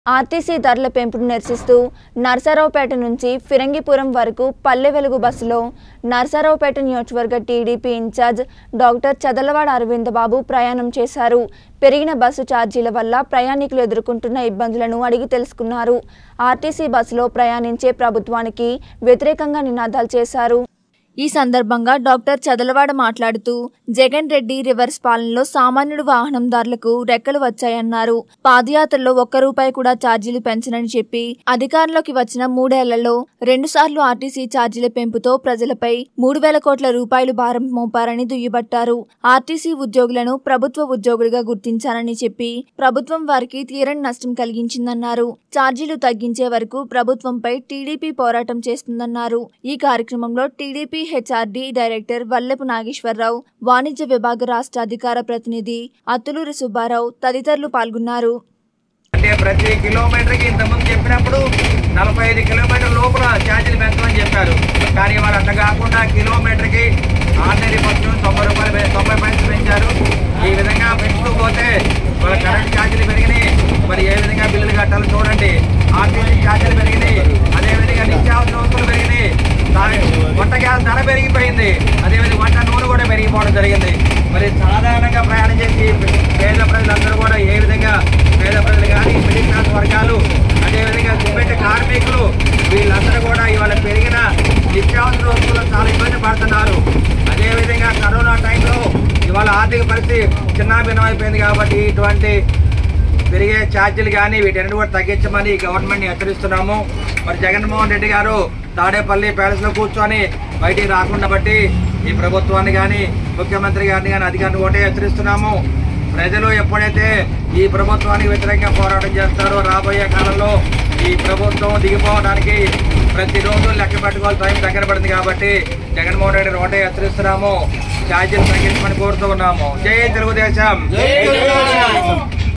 RTC ధరల పెంపును నిరసిస్తూ నర్సరావుపేట నుంచి ఫిరంగిపురం వరకు పల్లె వెలుగు బస్సులో నర్సరావుపేట నియోజకవర్గ TDP incharge doctor Chadalavada Aravind Babu ప్రయాణం చేశారు పెరిగిన బస్సు ఛార్జీల వల్ల ప్రయాణికులు ఎదుర్కొంటున్న ఇబ్బందులను అడిగి తెలుసుకున్నారు ఆర్టీసీ బస్సులో ప్రయాణించే ప్రభుత్వానికి వ్యతిరేకంగా నినాదాలు చేశారు ఈ సందర్భంగా డాక్టర్ చదలవాడ మాట్లాడుతూ జగన్ రెడ్డి రివర్స్ పాలనలో సామాన్యుడు వాహనందారులకు రెక్కలు వచ్చాయన్నారు పాదయాత్రలో ఒక్క రూపాయి కూడా ఛార్జీలు పెంచనని చెప్పి అధికారంలోకి వచ్చిన మూడేళ్లలో రెండు సార్లు ఆర్టీసీ ఛార్జీల పెంపుతో ప్రజలపై మూడు వేల కోట్ల రూపాయలు భారం మోపారని దుయ్యబట్టారు ఆర్టీసీ ఉద్యోగులను ప్రభుత్వ ఉద్యోగులుగా గుర్తించారని చెప్పి ప్రభుత్వం వారికి తీరని నష్టం కలిగించిందన్నారు ఛార్జీలు తగ్గించే వరకు ప్రభుత్వంపై టీడీపీ పోరాటం చేస్తుందన్నారు ఈ కార్యక్రమంలో TDP HRD director Vallepu Nageswara Rao వాణిజ్య విభాగ రాష్ట్ర అధికార ప్రతినిధి అత్తులూరి సుబ్బారావు తదితరులు పాల్గొన్నారు అంటే ప్రతి కిలోమీటర్కి ఇంతకుముందు చెప్పినప్పుడు నలభై ఐదు కిలోమీటర్ లోపల ఛార్జీలు పెంచమని చెప్పారు కానీ వాళ్ళు అట్లా కాకుండా కిలోమీటర్కి ఆర్డినరీ బస్సు తొంభై రూపాయలు పె- తొంభై పైసలు పెంచారు ఈ విధంగా పెంచుతూ పోతే వాళ్ళ కరెంట్ ఛార్జీలు పెరిగినాయి మరి ఏ విధంగా బిల్లులు కట్టాలో చూడండి ఆర్టీసీ ఛార్జీలు పెరిగినాయి అదేవిధంగా నిత్యావసర వస్తువులు పెరిగినాయి తా- వంట గ్యాస్ ధర పెరిగిపోయింది అదేవిధంగా వంట నూనె కూడా పెరిగిపోవడం జరిగింది మరి సాధారణంగా ప్రయాణం చేసి పేద ప్రజలందరూ కూడా ఏ విధంగా పేద ప్రజలు కానీ మిడిల్ క్లాస్ వర్గాలు అదేవిధంగా సిమెంట్ కార్మికులు వీళ్ళందరూ కూడా ఇవాళ పెరిగిన నిత్యావసర వస్తువులు చాలా ఇబ్బంది పడుతున్నారు అదేవిధంగా కరోనా టైంలో ఇవాళ ఆర్థిక పరిస్థితి చిన్నాభిన్నం అయిపోయింది కాబట్టి ఇటువంటి పెరిగే ఛార్జీలు కానీ వీటన్నిటి కూడా తగ్గించమని గవర్నమెంట్ని హెచ్చరిస్తున్నాము మరి జగన్మోహన్ రెడ్డి గారు తాడేపల్లి ప్యాలెస్లో కూర్చొని బయటికి రాకుండా బట్టి ఈ ప్రభుత్వాన్ని కానీ ముఖ్యమంత్రి గారిని కానీ అధికారిని ఒకటే హెచ్చరిస్తున్నాము ప్రజలు ఎప్పుడైతే ఈ ప్రభుత్వానికి వ్యతిరేకంగా పోరాటం చేస్తారో రాబోయే కాలంలో ఈ ప్రభుత్వం దిగిపోవడానికి ప్రతిరోజు లెక్క పెట్టుకోవాలి టైం దగ్గర పడింది కాబట్టి జగన్మోహన్ రెడ్డి ఒకటే హెచ్చరిస్తున్నాము ఛార్జీలు తగ్గించమని కోరుతూ ఉన్నాము జై తెలుగుదేశం